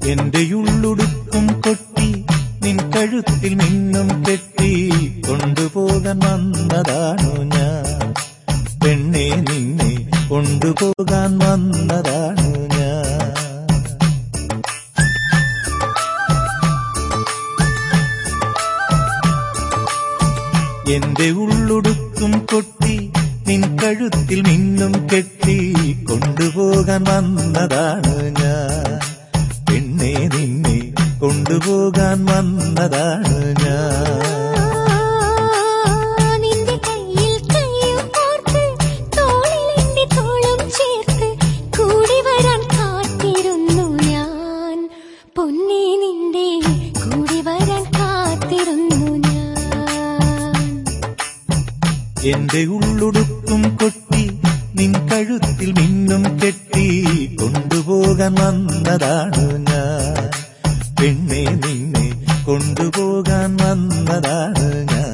എന്റെ ഉള്ളുടുക്കും കൊട്ടി നിൻ കഴുത്തിൽ മിന്നും കെട്ടി കൊണ്ടുപോകാൻ വന്നതാണു ഞാൻ പെണ്ണെ നിന്നെ കൊണ്ടുപോകാൻ വന്നതാണു ഞാൻ എന്റെ ഉള്ളുടുക്കും കൊട്ടി നിൻ കഴുത്തിൽ മിന്നും കെട്ടി കൊണ്ടുപോകാൻ വന്നതാണ് ഞാൻ പെണ്ണെ നിന്നെ കൊണ്ടുപോകാൻ വന്നതാണ് ഞാൻ നിന്റെ കയ്യിൽ കയ്യും കോർത്ത് തോളിൽ എന്റെ തോളും ചേർത്ത് കൂടി വരാൻ കാത്തിരുന്നു ഞാൻ പൊന്നേ നിന്റെ കൂടി വരാൻ കാത്തിരുന്നു ഞാൻ എന്റെ ഉള്ളുടുക്കും കൊട്ടി നിൻ കഴുത്തിൽ മിന്നും കെട്ടി കൊണ്ടുപോകാൻ വന്നതാണ് ഞാൻ പെണ്ണെ നിന്നെ കൊണ്ടുപോകാൻ വന്നതാണ് ഞാൻ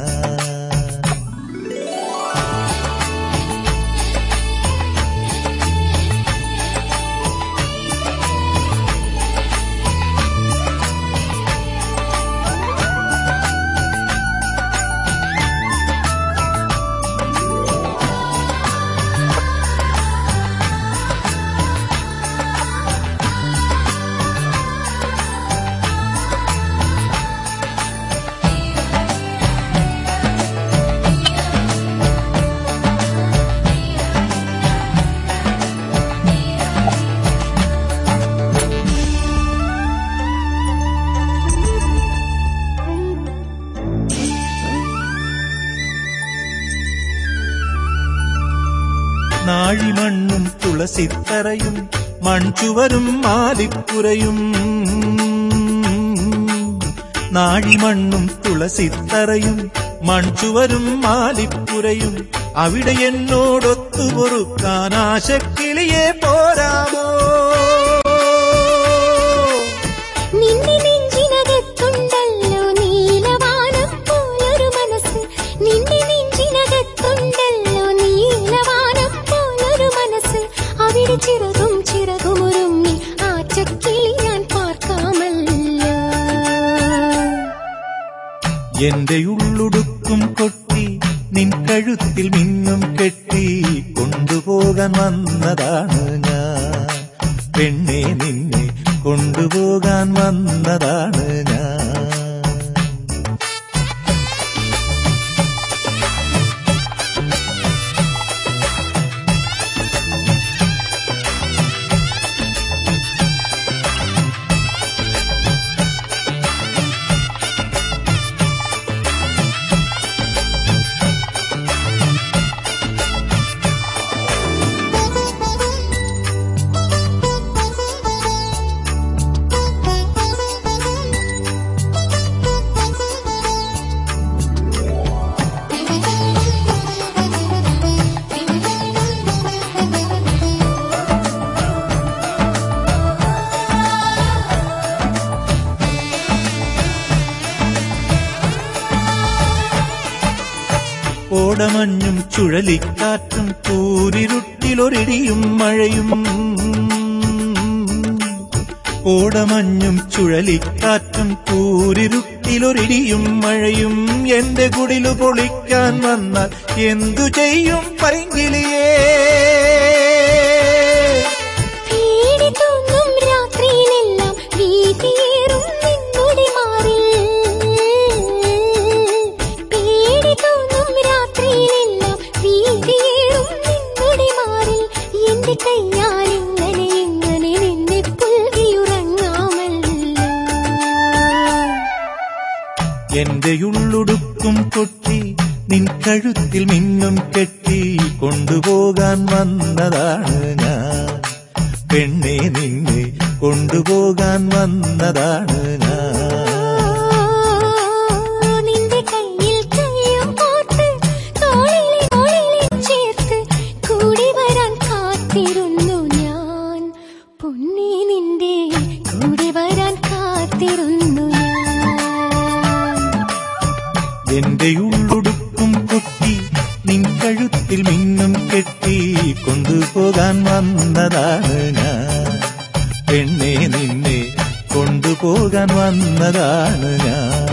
നാഴിമണ്ണും തുളസിത്തറയും മൺചുവരും മാലിപ്പുരയും നാഴിമണ്ണും തുളസിത്തറയും മൺചുവരും മാലിപ്പുരയും അവിടെ എന്നോടൊത്തു പൊറുക്കാൻ ആശക്കിളിയെ പോരാമോ നിന്റെ നെഞ്ചിനകത്തുണ്ടല്ലോ നീലവാനം പോലൊരു മനസ്സ് നിന്റെ നെഞ്ചിനകത്തുണ്ടല്ലോ നീലവാനം പോലൊരു മനസ്സ് അവിടെ ചിറകും ചിറകും ഒരുങ്ങി ആറ്റക്കിളി ഞാൻ പാർക്കാമല്ലോ എന്റെ ഉള്ളുടുക്കും കൊട്ടി നിൻ കഴുത്തിൽ മിന്നും കെട്ടി കൊണ്ടുപോകാൻ വന്നതാണ് ഞാൻ പെണ്ണെ നിന്നെ കൊണ്ടുപോകാൻ വന്നതാണ് ഞാൻ കോടമഞ്ഞും ചുഴലിക്കാറ്റും കൂരിരുട്ടിലൊരിടിയും മഴയും കോടമഞ്ഞും ചുഴലിക്കാറ്റും കൂരിരുട്ടിലൊരിടിയും മഴയും എന്റെ കുടിലു പൊളിക്കാൻ വന്നാൽ എന്തു ചെയ്യും പൈങ്കിളിയേ പേടി തോന്നും രാത്രിയിലെല്ലാം വീതിയേറും നിന്നുടെ മാറിൽ പേടി തോന്നും രാത്രിയിലെല്ലാം വീതിയേറും നിന്നുടെ മാറിൽ എന്റെ കൈയാൽ ഇങ്ങനെ ഇങ്ങനെ നിന്നെ പുൽകിയുറങ്ങാമല്ലോ എന്റെ ഉള്ളുടുക്കും കൊട്ടി നിൻ കഴുത്തിൽ മിന്നും കെട്ടി കൊണ്ടുപോകാൻ വന്നതാണ് ഞാൻ പെണ്ണെ നിന്നെ കൊണ്ടുപോകാൻ വന്നതാണ് ഞാൻ നിന്റെ കയ്യിൽ കയ്യും കോർത്ത് തോളിലെ തോളിലെ ചേർത്ത് കൂടി വരാൻ കാത്തിരുന്നു ഞാൻ പൊന്നേ നിന്റെ കൂടി വരാൻ കാത്തിരുന്നു ഞാൻ എന്റെ ഉള്ളുടുക്കും കൊട്ടി നിൻ കഴുത്തിൽ മിന്നും കെട്ടി കൊണ്ടുപോകാൻ വന്നതാണ് ഞാൻ പെണ്ണെ നിന്നെ കൊണ്ടുപോകാൻ വന്നതാണ് ഞാൻ